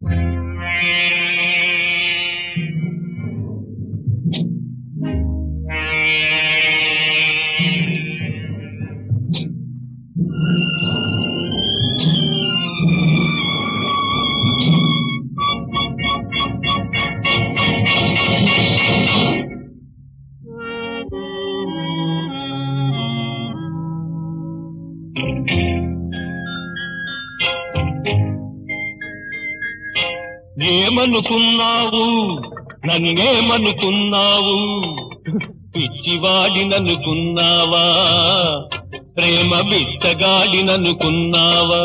ఏమనుకున్నావు నన్నేమనుకున్నావు పిచ్చివాడిననుకున్నావా ప్రేమ బిచ్చగాడిననుకున్నావా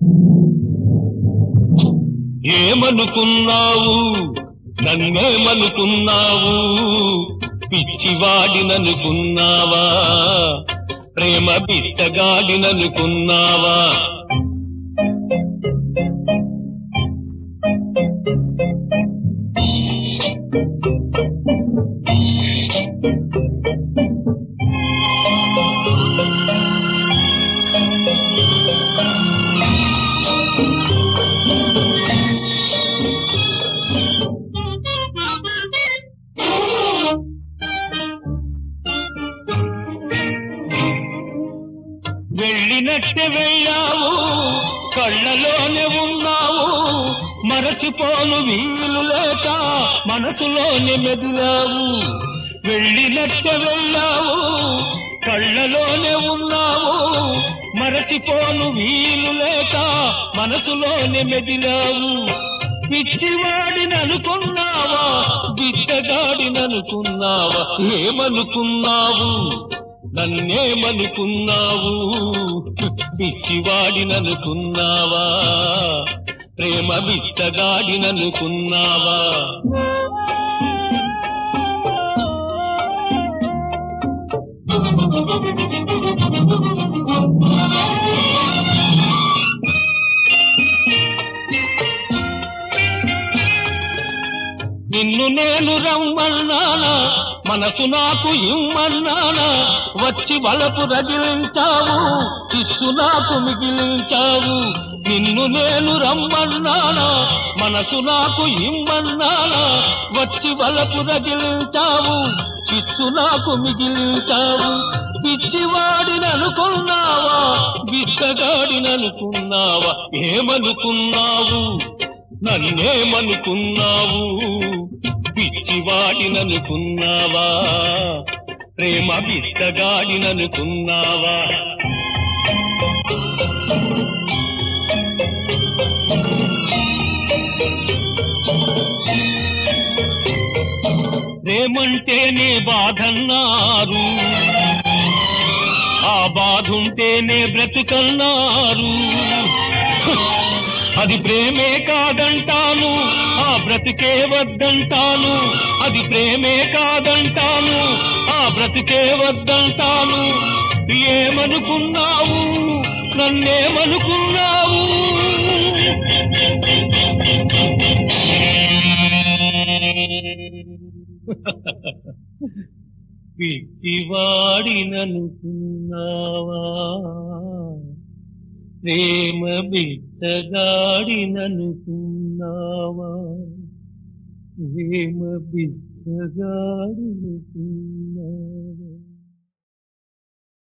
ఏమనుకున్నావు నన్నేమనుకున్నావు పిచ్చివాడిననుకున్నావా ప్రేమ బిచ్చగాడిననుకున్నావా వెళ్ళినట్టే వెళ్ళావు కళ్ళలోనే ఉన్నావు మరచిపోను వీలు లేక మనసులోనే మెదిలావు వెళ్ళినట్టే వెళ్ళావు కళ్ళలోనే ఉన్నావు మరచిపోను వీలు లేక మనసులోనే మెదిలావు పిచ్చివాడిననుకున్నావా బిచ్చగాడిననుకున్నావా ఏమనుకున్నావు నన్నేమనుకున్నావు పిచ్చివాడిననుకున్నావా ప్రేమ బిచ్చగాడిననుకున్నావా నిన్ను నేను రమ్మన్నానా మనసు నాకు ఇమ్మన్నానా వచ్చి వలపు రగిలించావు చిస్సు నాకు మిగిలించావు నిన్ను నేను రమ్మన్నానా మనసు నాకు ఇమ్మన్నానా వచ్చి వలపు రగిలించావు చిస్సు నాకు మిగిలించావు పిచ్చివాడిననుకున్నావా బిచ్చగాడిననుకున్నావా ఏమనుకున్నావు నన్నేమనుకున్నావు పిచ్చివాడిననుకున్నావా ప్రేమ బిచ్చగాడిననుకున్నావా ప్రేమంటేనే బాధన్నారు ఆ బాధుంటేనే బ్రతుకన్నారు అది ప్రేమే కాదంటాను ఆ బ్రతికే వద్దంటాను అది ప్రేమే కాదంటాను ఆ బ్రతికే వద్దంటాను ఏమనుకున్నావు నన్నేమనుకున్నావు పిచ్చివాడిననుకున్నావా ప్రేమ బిచ్చగాడిననుకున్నావా ప్రేమ బిచ్చగాడిననుకున్నావా